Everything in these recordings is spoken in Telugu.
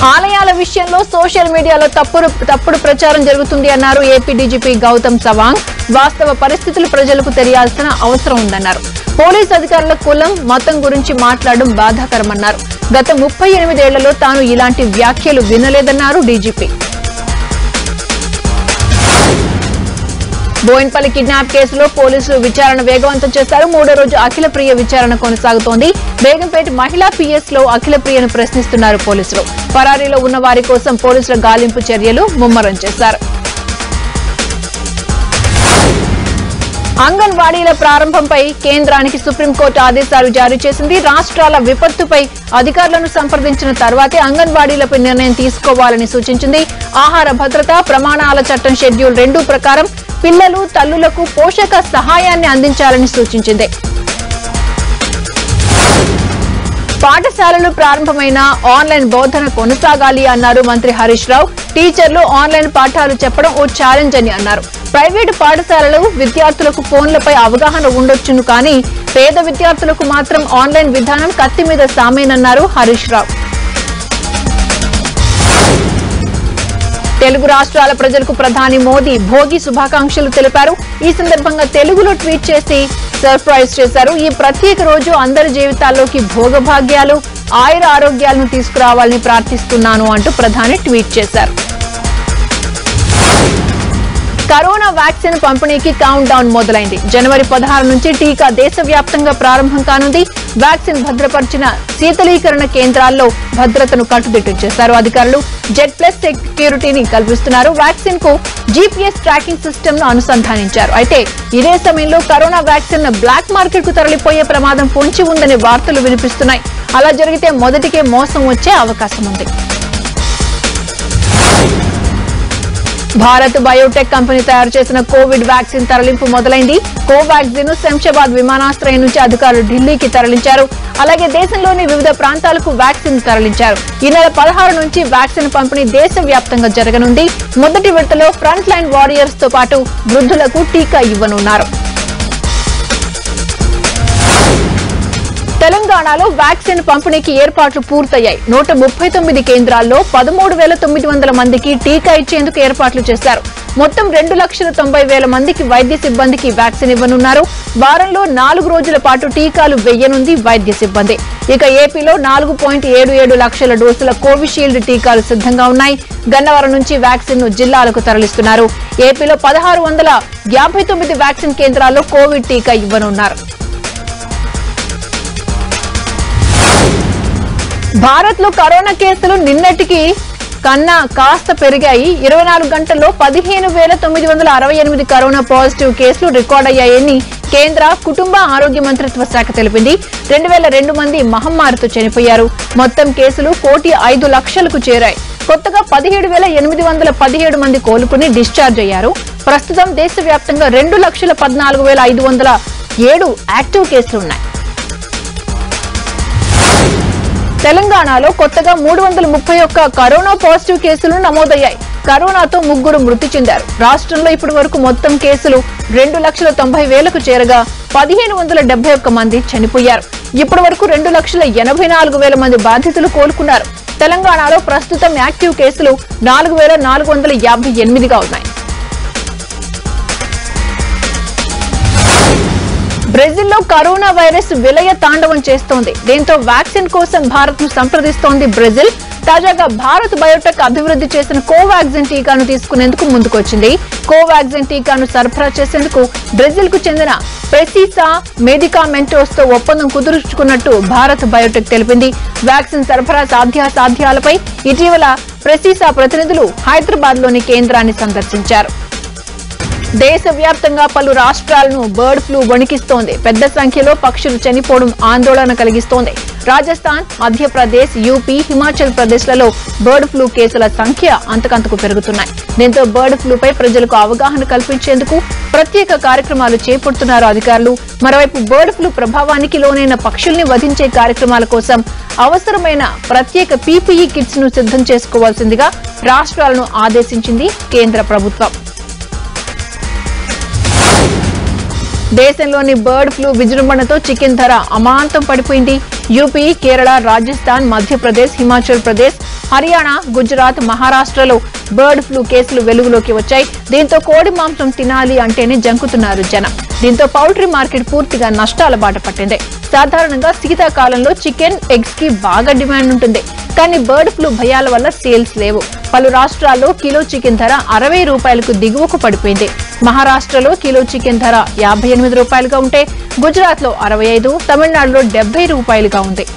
ఆలయాల విషయంలో సోషల్ మీడియాలో తప్పుడు తప్పుడు ప్రచారం జరుగుతుంది అన్నారు ఏపీ డీజీపీ గౌతమ్ సవాంగ్ వాస్తవ పరిస్థితులు ప్రజలకు తెలియాల్సిన అవసరం ఉందన్నారు పోలీస్ అధికారుల కులం మతం గురించి మాట్లాడడం బాధాకరమన్నారు గత ముప్పై ఎనిమిదేళ్లలో తాను ఇలాంటి వ్యాఖ్యలు వినలేదన్నారు డీజీపీ బోయిన్పల్లి కిడ్నాప్ కేసులో పోలీసులు విచారణ వేగవంతం చేశారు మూడో రోజు అఖిల ప్రియ విచారణ కొనసాగుతోంది బేగంపేట మహిళా పిఎస్ లో అఖిల ప్రియను ప్రశ్నిస్తున్నారు పోలీసులు పరారీలో ఉన్న వారి కోసం పోలీసుల గాలింపు చర్యలు ముమ్మరం చేశారు అంగన్వాడీల ప్రారంభంపై కేంద్రానికి సుప్రీంకోర్టు ఆదేశాలు జారీ చేసింది రాష్ట్రాల విపత్తుపై అధికారులను సంప్రదించిన తర్వాతే అంగన్వాడీలపై నిర్ణయం తీసుకోవాలని సూచించింది ఆహార భద్రత ప్రమాణాల చట్టం షెడ్యూల్ రెండు ప్రకారం పిల్లలు తల్లులకు పోషక సహాయాన్ని అందించాలని సూచించింది పాఠశాలలు ప్రారంభమైన ఆన్లైన్ బోధన కొనసాగాలి అన్నారు మంత్రి హరీష్ రావు టీచర్లు ఆన్లైన్ పాఠాలు చెప్పడం ఓ ఛాలెంజ్ అని అన్నారు ప్రైవేటు పాఠశాలలు విద్యార్థులకు ఫోన్లపై అవగాహన ఉండొచ్చును కానీ పేద విద్యార్థులకు మాత్రం ఆన్లైన్ విధానం కత్తి మీద సామేనన్నారు హరీష్ రావు తెలుగు రాష్ట్రాల ప్రజలకు ప్రధాని మోదీ భోగి శుభాకాంక్షలు తెలిపారు ఈ సందర్భంగా తెలుగులో ట్వీట్ చేసి సర్ప్రైజ్ చేశారు ఈ ప్రత్యేక రోజు అందరి జీవితాల్లోకి భోగభాగ్యాలు ఆయుర ఆరోగ్యాలను తీసుకురావాలని ప్రార్థిస్తున్నాను అంటూ ప్రధాని ట్వీట్ చేశారు కరోనా వ్యాక్సిన్ పంపిణీకి కౌంట్ డౌన్ మొదలైంది జనవరి పదహారు నుంచి టీకా దేశవ్యాప్తంగా ప్రారంభం కానుంది వ్యాక్సిన్ భద్రపరిచిన శీతలీకరణ కేంద్రాల్లో భద్రతను కట్టుదిట్టం చేశారు అధికారులు జెడ్ ప్లస్ సెక్యూరిటీని కల్పిస్తున్నారు వ్యాక్సిన్ కు జీపీఎస్ ట్రాకింగ్ సిస్టమ్ ను అనుసంధానించారు అయితే ఇదే సమయంలో కరోనా వ్యాక్సిన్ బ్లాక్ మార్కెట్ కు తరలిపోయే ప్రమాదం పొంచి ఉందనే వార్తలు వినిపిస్తున్నాయి అలా జరిగితే మొదటికే మోసం వచ్చే అవకాశం ఉంది భారత్ బయోటెక్ కంపెనీ తయారు చేసిన కోవిడ్ వ్యాక్సిన్ తరలింపు మొదలైంది కోవాక్సిన్ శంషాబాద్ విమానాశ్రయం నుంచి అధికారులు ఢిల్లీకి తరలించారు అలాగే దేశంలోని వివిధ ప్రాంతాలకు వ్యాక్సిన్ తరలించారు ఈ నెల పదహారు నుంచి వ్యాక్సిన్ పంపిణీ దేశవ్యాప్తంగా జరగనుంది మొదటి విడతలో ఫ్రంట్ లైన్ వారియర్స్ తో పాటు వృద్ధులకు టీకా ఇవ్వనున్నారు తెలంగాణలో వ్యాక్సిన్ పంపిణీకి ఏర్పాట్లు పూర్తయ్యాయి నూట ముప్పై తొమ్మిది కేంద్రాల్లో పదమూడు వేల తొమ్మిది వందల మందికి టీకా ఇచ్చేందుకు ఏర్పాట్లు చేశారు మొత్తం రెండు లక్షల తొంభై వేల మందికి వైద్య సిబ్బందికి వ్యాక్సిన్ ఇవ్వనున్నారు వారంలో నాలుగు రోజుల పాటు టీకాలు వెయ్యనుంది వైద్య సిబ్బంది ఇక ఏపీలో నాలుగు పాయింట్ ఏడు ఏడు లక్షల డోసుల కోవిషీల్డ్ టీకాలు సిద్ధంగా ఉన్నాయి గన్నవరం నుంచి వ్యాక్సిన్ ను జిల్లాలకు తరలిస్తున్నారు ఏపీలో పదహారు వందల యాభై తొమ్మిది వ్యాక్సిన్ కేంద్రాల్లో కోవిడ్ టీకా ఇవ్వనున్నారు భారత్ లో కరోనా కేసులు నిన్నటికి కన్నా కాస్త పెరిగాయి ఇరవై నాలుగు గంటల్లో పదిహేను వేల తొమ్మిది వందల అరవై ఎనిమిది కరోనా పాజిటివ్ కేసులు రికార్డ్ అయ్యాయని కేంద్ర కుటుంబ ఆరోగ్య మంత్రిత్వ శాఖ తెలిపింది రెండు వేల రెండు మంది మహమ్మారితో చనిపోయారు మొత్తం కేసులు కోటి ఐదు లక్షలకు చేరాయి కొత్తగా పదిహేడు వేల ఎనిమిది వందల పదిహేడు మంది కోలుకుని డిశ్చార్జ్ అయ్యారు ప్రస్తుతం దేశవ్యాప్తంగా రెండు లక్షల పద్నాలుగు వేల ఐదు వందల ఏడు యాక్టివ్ కేసులు ఉన్నాయి తెలంగాణలో కొత్తగా మూడు వందల ముప్పై ఒక్క కరోనా పాజిటివ్ కేసులు నమోదయ్యాయి కరోనాతో ముగ్గురు మృతి చెందారు రాష్ట్రంలో ఇప్పటి వరకు మొత్తం కేసులు రెండు లక్షల తొంభై వేలకు చేరగా పదిహేను వందల డెబ్బై ఒక్క మంది చనిపోయారు ఇప్పటి వరకు రెండు లక్షల ఎనభై నాలుగు వేల మంది బాధితులు కోలుకున్నారు తెలంగాణలో ప్రస్తుతం యాక్టివ్ కేసులు నాలుగు వేల నాలుగు వందల యాభై ఎనిమిదిగా ఉన్నాయి బ్రెజిల్లో కరోనా వైరస్ విలయ తాండవం చేస్తోంది దీంతో వ్యాక్సిన్ కోసం భారత్ ను సంప్రదిస్తోంది బ్రెజిల్ తాజాగా భారత్ బయోటెక్ అభివృద్ధి చేసిన కోవాక్సిన్ టీకాను తీసుకునేందుకు ముందుకొచ్చింది కోవాక్సిన్ టీకాను సరఫరా చేసేందుకు బ్రెజిల్ కు చెందిన ప్రెసిసా మెడికామెంటోస్ తో ఒప్పందం కుదుర్చుకున్నట్టు భారత్ బయోటెక్ తెలిపింది వ్యాక్సిన్ సరఫరా సాధ్యాసాధ్యాలపై ఇటీవల ప్రెసిసా ప్రతినిధులు హైదరాబాద్ లోని కేంద్రాన్ని సందర్శించారు దేశవ్యాప్తంగా పలు రాష్ట్రాలను బర్డ్ ఫ్లూ వణికిస్తోంది పెద్ద సంఖ్యలో పక్షులు చనిపోవడం ఆందోళన కలిగిస్తోంది రాజస్థాన్ మధ్యప్రదేశ్ యూపీ హిమాచల్ ప్రదేశ్లలో బర్డ్ ఫ్లూ కేసుల సంఖ్య అంతకంతకు పెరుగుతున్నాయి దీంతో బర్డ్ ఫ్లూపై ప్రజలకు అవగాహన కల్పించేందుకు ప్రత్యేక కార్యక్రమాలు చేపడుతున్నారు అధికారులు మరోవైపు బర్డ్ ఫ్లూ ప్రభావానికి లోనైన పక్షుల్ని వధించే కార్యక్రమాల కోసం అవసరమైన ప్రత్యేక పీపీఈ కిట్స్ ను సిద్ధం చేసుకోవాల్సిందిగా రాష్ట్రాలను ఆదేశించింది కేంద్ర ప్రభుత్వం దేశంలోని బర్డ్ ఫ్లూ విజృంభణతో చికెన్ ధర అమాంతం పడిపోయింది యూపీ కేరళ రాజస్థాన్ మధ్యప్రదేశ్ హిమాచల్ ప్రదేశ్ హర్యానా గుజరాత్ మహారాష్ట్రలో బర్డ్ ఫ్లూ కేసులు వెలుగులోకి వచ్చాయి దీంతో కోడి మాంసం తినాలి అంటేనే జంకుతున్నారు జనం దీంతో పౌల్ట్రీ మార్కెట్ పూర్తిగా నష్టాల బాట పట్టింది సాధారణంగా శీతాకాలంలో చికెన్ ఎగ్స్ కి బాగా డిమాండ్ ఉంటుంది కానీ బర్డ్ ఫ్లూ భయాల వల్ల సేల్స్ లేవు పలు రాష్ట్రాల్లో కిలో చికెన్ ధర అరవై రూపాయలకు దిగువకు పడిపోయింది మహారాష్ట్రలో కిలో చికెన్ ధర యాభై ఎనిమిది రూపాయలుగా ఉంటే గుజరాత్ లో అరవై ఐదు తమిళనాడులో డెబ్బై రూపాయలుగా ఉంది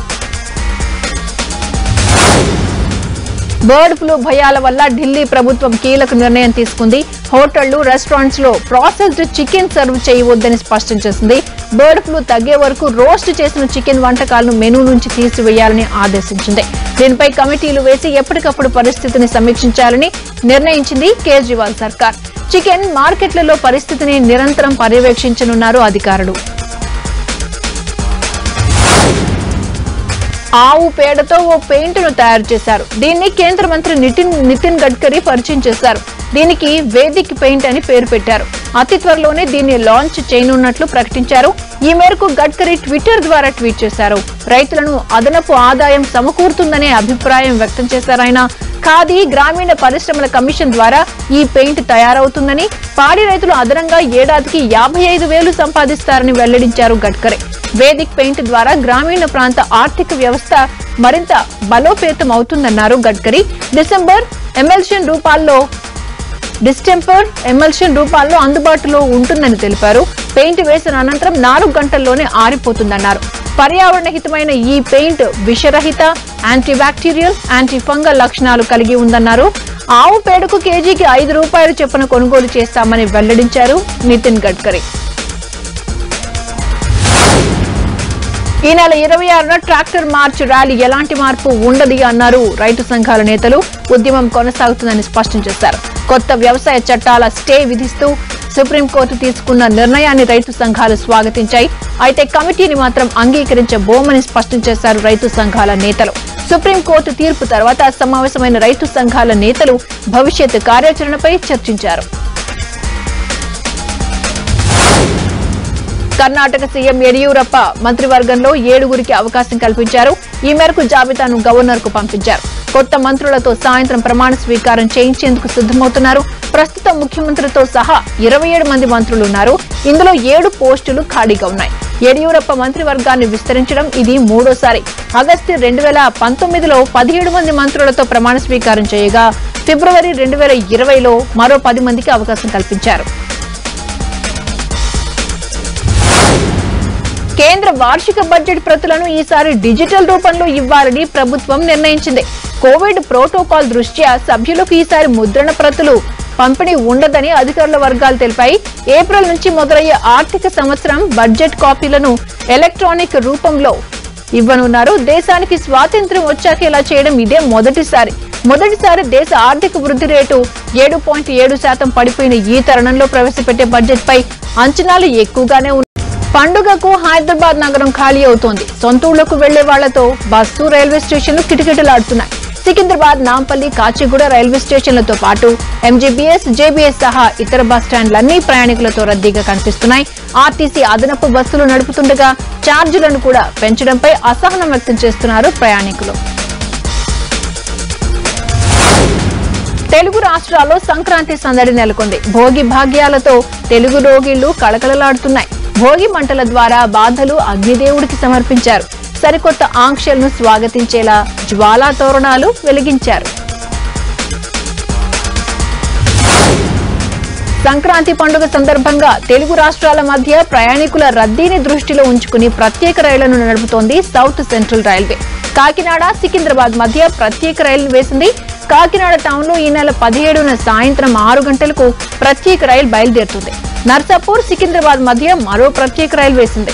బర్డ్ ఫ్లూ భయాల వల్ల ఢిల్లీ ప్రభుత్వం కీలక నిర్ణయం తీసుకుంది హోటళ్లు రెస్టారెంట్స్ లో ప్రాసెస్డ్ చికెన్ సర్వ్ చేయవద్దని స్పష్టం చేసింది బర్డ్ ఫ్లూ తగ్గే వరకు రోస్ట్ చేసిన చికెన్ వంటకాలను మెనూ నుంచి తీసివేయాలని ఆదేశించింది దీనిపై కమిటీలు వేసి ఎప్పటికప్పుడు పరిస్థితిని సమీక్షించాలని నిర్ణయించింది కేజ్రీవాల్ సర్కార్ చికెన్ మార్కెట్లలో పరిస్థితిని నిరంతరం పర్యవేక్షించనున్నారు అధికారులు ఆవు పేడతో ఓ పెయింట్ ను తయారు చేశారు దీన్ని కేంద్ర మంత్రి నితిన్ నితిన్ గడ్కరీ పరిచయం చేశారు దీనికి వేదిక్ పెయింట్ అని పేరు పెట్టారు అతి త్వరలోనే దీన్ని లాంచ్ చేయనున్నట్లు ప్రకటించారు ఈ మేరకు గడ్కరీ ట్విట్టర్ ద్వారా ట్వీట్ చేశారు రైతులను అదనపు ఆదాయం సమకూరుతుందనే అభిప్రాయం వ్యక్తం చేశారు ఆయన ఖాదీ గ్రామీణ పరిశ్రమల కమిషన్ ద్వారా ఈ పెయింట్ తయారవుతుందని పాడి రైతులు అదనంగా ఏడాదికి యాభై ఐదు వేలు సంపాదిస్తారని వెల్లడించారు గడ్కరీ వేదిక్ పెయింట్ ద్వారా గ్రామీణ ప్రాంత ఆర్థిక వ్యవస్థ మరింత బలోపేతం అవుతుందన్నారు గడ్కరీ డిసెంబర్ ఎమ్మెల్షన్ రూపాల్లో డిస్టెంపర్ ఎమల్షన్ రూపాల్లో అందుబాటులో ఉంటుందని తెలిపారు పెయింట్ వేసిన అనంతరం నాలుగు గంటల్లోనే ఆరిపోతుందన్నారు పర్యావరణ హితమైన ఈ పెయింట్ విషరహిత యాంటీ బ్యాక్టీరియల్ యాంటీ ఫంగల్ లక్షణాలు కలిగి ఉందన్నారు ఆవు పేడకు కేజీకి ఐదు రూపాయలు చొప్పున కొనుగోలు చేస్తామని వెల్లడించారు నితిన్ గడ్కరీ ఈ నెల ఇరవై ఆరున ట్రాక్టర్ మార్చ్ ర్యాలీ ఎలాంటి మార్పు ఉండదు అన్నారు రైతు సంఘాల నేతలు ఉద్యమం కొనసాగుతుందని స్పష్టం చేశారు కొత్త వ్యవసాయ చట్టాల స్టే విధిస్తూ సుప్రీంకోర్టు తీసుకున్న నిర్ణయాన్ని రైతు సంఘాలు స్వాగతించాయి అయితే కమిటీని మాత్రం అంగీకరించబోమని స్పష్టం చేశారు రైతు సంఘాల నేతలు సుప్రీంకోర్టు తీర్పు తర్వాత సమావేశమైన రైతు సంఘాల నేతలు భవిష్యత్ కార్యాచరణపై చర్చించారు కర్ణాటక సీఎం యడియూరప్ప మంత్రివర్గంలో ఏడుగురికి అవకాశం కల్పించారు ఈ మేరకు జాబితాను గవర్నర్ కు పంపించారు కొత్త మంత్రులతో సాయంత్రం ప్రమాణ స్వీకారం చేయించేందుకు సిద్దమవుతున్నారు ప్రస్తుతం ముఖ్యమంత్రితో సహా ఇరవై ఏడు మంది మంత్రులు ఉన్నారు ఇందులో ఏడు పోస్టులు ఖాళీగా ఉన్నాయి యడియూరప్ప మంత్రివర్గాన్ని విస్తరించడం ఇది మూడోసారి ఆగస్టు రెండు వేల పంతొమ్మిదిలో పదిహేడు మంది మంత్రులతో ప్రమాణ స్వీకారం చేయగా ఫిబ్రవరి రెండు వేల ఇరవైలో మరో పది మందికి అవకాశం కల్పించారు కేంద్ర వార్షిక బడ్జెట్ ప్రతులను ఈసారి డిజిటల్ రూపంలో ఇవ్వాలని ప్రభుత్వం నిర్ణయించింది కోవిడ్ ప్రోటోకాల్ దృష్ట్యా సభ్యులకు ఈసారి ముద్రణ ప్రతులు పంపిణీ ఉండదని అధికారుల వర్గాలు తెలిపాయి ఏప్రిల్ నుంచి మొదలయ్యే ఆర్థిక సంవత్సరం బడ్జెట్ కాపీలను ఎలక్ట్రానిక్ రూపంలో ఇవ్వనున్నారు దేశానికి స్వాతంత్ర్యం వచ్చాక ఇలా చేయడం ఇదే మొదటిసారి మొదటిసారి దేశ ఆర్థిక వృద్ధి రేటు ఏడు పాయింట్ ఏడు శాతం పడిపోయిన ఈ తరుణంలో ప్రవేశపెట్టే బడ్జెట్ పై అంచనాలు ఎక్కువగానే ఉన్నాయి పండుగకు హైదరాబాద్ నగరం ఖాళీ అవుతోంది సొంత ఊళ్లకు వెళ్లే వాళ్లతో బస్సు రైల్వే స్టేషన్లు కిటకిటలాడుతున్నాయి సికింద్రాబాద్ నాంపల్లి కాచిగూడ రైల్వే స్టేషన్లతో పాటు ఎంజీబీఎస్ జేబీఎస్ సహా ఇతర బస్ స్టాండ్లన్నీ ప్రయాణికులతో రద్దీగా కనిపిస్తున్నాయి ఆర్టీసీ అదనపు బస్సులు నడుపుతుండగా ఛార్జీలను కూడా పెంచడంపై అసహనం వ్యక్తం చేస్తున్నారు ప్రయాణికులు తెలుగు రాష్ట్రాల్లో సంక్రాంతి సందడి నెలకొంది భోగి భాగ్యాలతో తెలుగు రోగిళ్లు కళకళలాడుతున్నాయి భోగి మంటల ద్వారా బాధలు అగ్నిదేవుడికి సమర్పించారు సరికొత్త ఆంక్షలను స్వాగతించేలా జ్వాలా తోరణాలు వెలిగించారు సంక్రాంతి పండుగ సందర్భంగా తెలుగు రాష్ట్రాల మధ్య ప్రయాణికుల రద్దీని దృష్టిలో ఉంచుకుని ప్రత్యేక రైళ్లను నడుపుతోంది South Central Railway Kakinada Secunderabad మధ్య ప్రత్యేక రైలు వేసింది కాకినాడ టౌన్ లో ఈ నెల పదిహేడున సాయంత్రం ఆరు గంటలకు ప్రత్యేక రైలు బయలుదేరుతుంది నర్సాపూర్ సికింద్రాబాద్ మధ్య మరో ప్రత్యేక రైలు వేసింది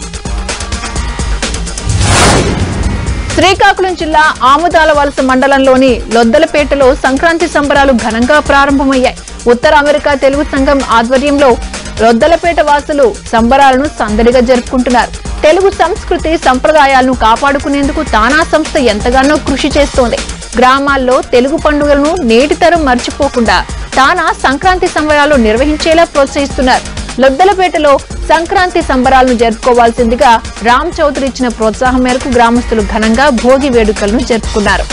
శ్రీకాకుళం జిల్లా ఆముదాల వలస మండలంలోని లొద్దలపేటలో సంక్రాంతి సంబరాలు ఘనంగా ప్రారంభమయ్యాయి ఉత్తర అమెరికా తెలుగు సంఘం ఆధ్వర్యంలో లొద్దలపేట వాసులు సంబరాలను సందడిగా జరుపుకుంటున్నారు తెలుగు సంస్కృతి సంప్రదాయాలను కాపాడుకునేందుకు తానా సంస్థ ఎంతగానో కృషి చేస్తోంది గ్రామాల్లో తెలుగు పండుగలను నేటి తరం మర్చిపోకుండా తానా సంక్రాంతి సంబరాలు నిర్వహించేలా ప్రోత్సహిస్తున్నారు లొద్దలపేటలో సంక్రాంతి సంబరాలను జరుపుకోవాల్సిందిగా రామ్ చౌదరి ఇచ్చిన ప్రోత్సాహం మేరకు గ్రామస్తులు ఘనంగా భోగి వేడుకలను జరుపుకున్నారు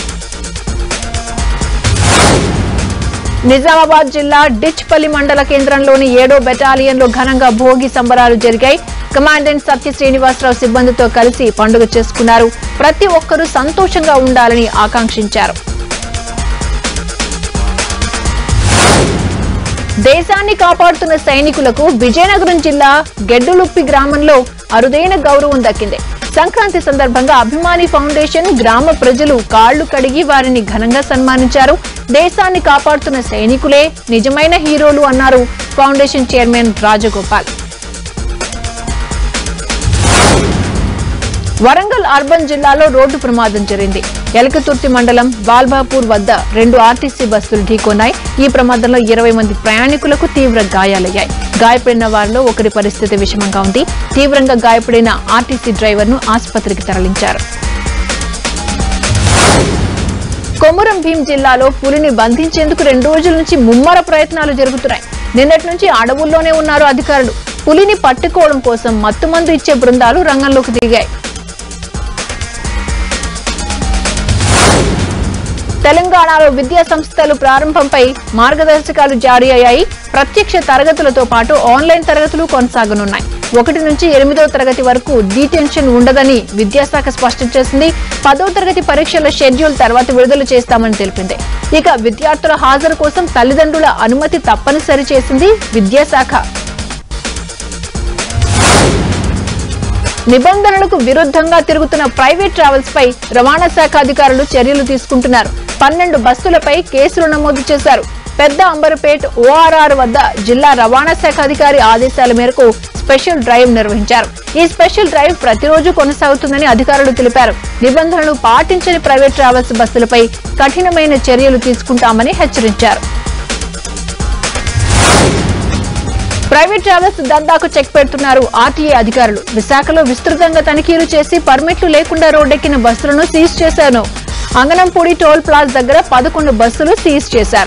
నిజామాబాద్ జిల్లా డిచ్పల్లి మండల కేంద్రంలోని ఏడో బెటాలియన్లో ఘనంగా భోగి సంబరాలు జరిగాయి కమాండెంట్ సత్య శ్రీనివాసరావు సిబ్బందితో కలిసి పండుగ చేసుకున్నారు ప్రతి ఒక్కరూ సంతోషంగా ఉండాలని ఆకాంక్షించారు దేశాన్ని కాపాడుతున్న సైనికులకు విజయనగరం జిల్లా గెడ్డులుప్పి గ్రామంలో అరుదైన గౌరవం దక్కింది సంక్రాంతి సందర్భంగా అభిమాని ఫౌండేషన్ గ్రామ ప్రజలు కాళ్లు కడిగి వారిని ఘనంగా సన్మానించారు దేశాన్ని కాపాడుతున్న సైనికులే నిజమైన హీరోలు అన్నారు foundation chairman Rajagopal Warangal urban జిల్లాలో రోడ్డు ప్రమాదం జరిగింది ఎలకతుర్తి మండలం బాల్బాపూర్ వద్ద రెండు ఆర్టీసీ బస్సులు ఢీకొన్నాయి ఈ ప్రమాదంలో ఇరవై మంది ప్రయాణికులకు తీవ్ర గాయాలయ్యాయి గాయపడిన వారిలో ఒకరి పరిస్థితి విషమంగా ఉంది తీవ్రంగా గాయపడిన ఆర్టీసీ డ్రైవర్ ను ఆసుపత్రికి తరలించారు కొమురం భీం జిల్లాలో పులిని బంధించేందుకు రెండు రోజుల నుంచి ముమ్మర ప్రయత్నాలు జరుగుతున్నాయి నిన్నటి నుంచి అడవుల్లోనే ఉన్నారు అధికారులు పులిని పట్టుకోవడం కోసం మత్తుమందు ఇచ్చే బృందాలు రంగంలోకి దిగాయి తెలంగాణలో విద్యా సంస్థలు ప్రారంభంపై మార్గదర్శకాలు జారీ అయ్యాయి ప్రత్యక్ష తరగతులతో పాటు ఆన్లైన్ తరగతులు కొనసాగనున్నాయి ఒకటి నుంచి ఎనిమిదో తరగతి వరకు డీటెన్షన్ ఉండదని విద్యాశాఖ స్పష్టం చేసింది పదో తరగతి పరీక్షల షెడ్యూల్ తర్వాత విడుదల చేస్తామని తెలిపింది ఇక విద్యార్థుల హాజరు కోసం తల్లిదండ్రుల అనుమతి తప్పనిసరి చేసింది విద్యాశాఖ నిబంధనలకు విరుద్ధంగా తిరుగుతున్న ప్రైవేట్ ట్రావెల్స్ పై రవాణా శాఖ అధికారులు చర్యలు తీసుకుంటున్నారు పన్నెండు బస్సులపై కేసులు నమోదు చేశారు పెద్ద అంబర్పేట్ ఓఆర్ఆర్ వద్ద జిల్లా రవాణా శాఖ అధికారి ఆదేశాల మేరకు స్పెషల్ డ్రైవ్ నిర్వహించారు ఈ స్పెషల్ డ్రైవ్ ప్రతిరోజు కొనసాగుతుందని అధికారులు తెలిపారు నిబంధనలు పాటించని ప్రైవేట్ ట్రావెల్స్ బస్సులపై కఠినమైన చర్యలు తీసుకుంటామని హెచ్చరించారు ప్రైవేట్ ట్రావెల్స్ దందాకు చెక్ పెడుతున్నారు ఆర్టీఏ అధికారులు విశాఖలో విస్తృతంగా తనిఖీలు చేసి పర్మిట్లు లేకుండా రోడ్డెక్కిన బస్సులను సీజ్ చేశారు అంగనంపూడి టోల్ ప్లాజ్ దగ్గర పదకొండు బస్సులు సీజ్ చేశారు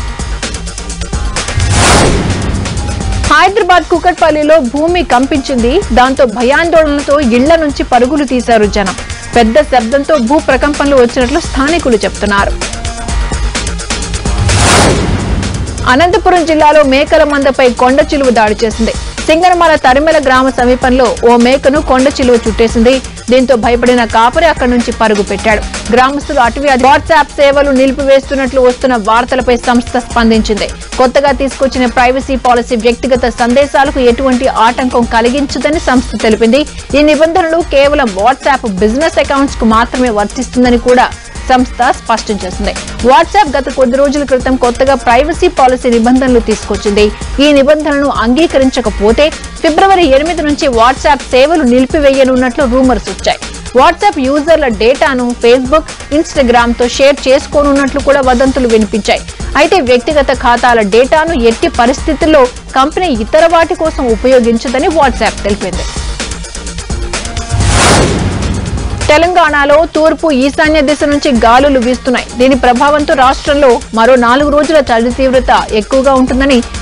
హైదరాబాద్ కుకట్పల్లిలో భూమి కంపించింది దాంతో భయాందోళనలతో ఇళ్ల నుంచి పరుగులు తీశారు జనం పెద్ద శబ్దంతో భూ ప్రకంపనలు వచ్చినట్లు స్థానికులు చెప్తున్నారు అనంతపురం జిల్లాలో మేకల మందపై కొండ చిలువ దాడి చేసింది సింగనమల తరిమెల గ్రామ సమీపంలో ఓ మేకను కొండ చిలువ చుట్టేసింది దీంతో భయపడిన కాపరి అక్కడి నుంచి పరుగు పెట్టాడు గ్రామస్తులు అటవీ అధి- వాట్సాప్ సేవలు నిలిపివేస్తున్నట్లు వస్తున్న వార్తలపై సంస్థ స్పందించింది కొత్తగా తీసుకొచ్చిన ప్రైవసీ పాలసీ వ్యక్తిగత సందేశాలకు ఎటువంటి ఆటంకం కలిగించదని సంస్థ తెలిపింది ఈ నిబంధనలు కేవలం వాట్సాప్ బిజినెస్ అకౌంట్స్ కు మాత్రమే వర్తిస్తుందని కూడా సంస్థ స్పష్టం చేసింది వాట్సాప్ గత కొద్ది రోజుల క్రితం కొత్తగా ప్రైవసీ పాలసీ నిబంధనలు తీసుకొచ్చింది ఈ నిబంధనలను అంగీకరించకపోతే ఫిబ్రవరి ఎనిమిది నుంచి వాట్సాప్ సేవలు నిలిపివేయనున్నట్లు రూమర్స్ వచ్చాయి వాట్సాప్ యూజర్ల డేటాను ఫేస్బుక్ ఇన్స్టాగ్రామ్ తో షేర్ చేసుకోనున్నట్లు కూడా వదంతులు వినిపించాయి అయితే వ్యక్తిగత ఖాతాల డేటాను ఎట్టి పరిస్థితుల్లో కంపెనీ ఇతర వాటి కోసం ఉపయోగించదని వాట్సాప్ తెలిపింది తెలంగాణలో తూర్పు ఈశాన్య దిశ నుంచి గాలులు వీస్తున్నాయి దీని ప్రభావంతో రాష్ట్రంలో మరో నాలుగు రోజుల చలి తీవ్రత ఎక్కువగా ఉంటుందని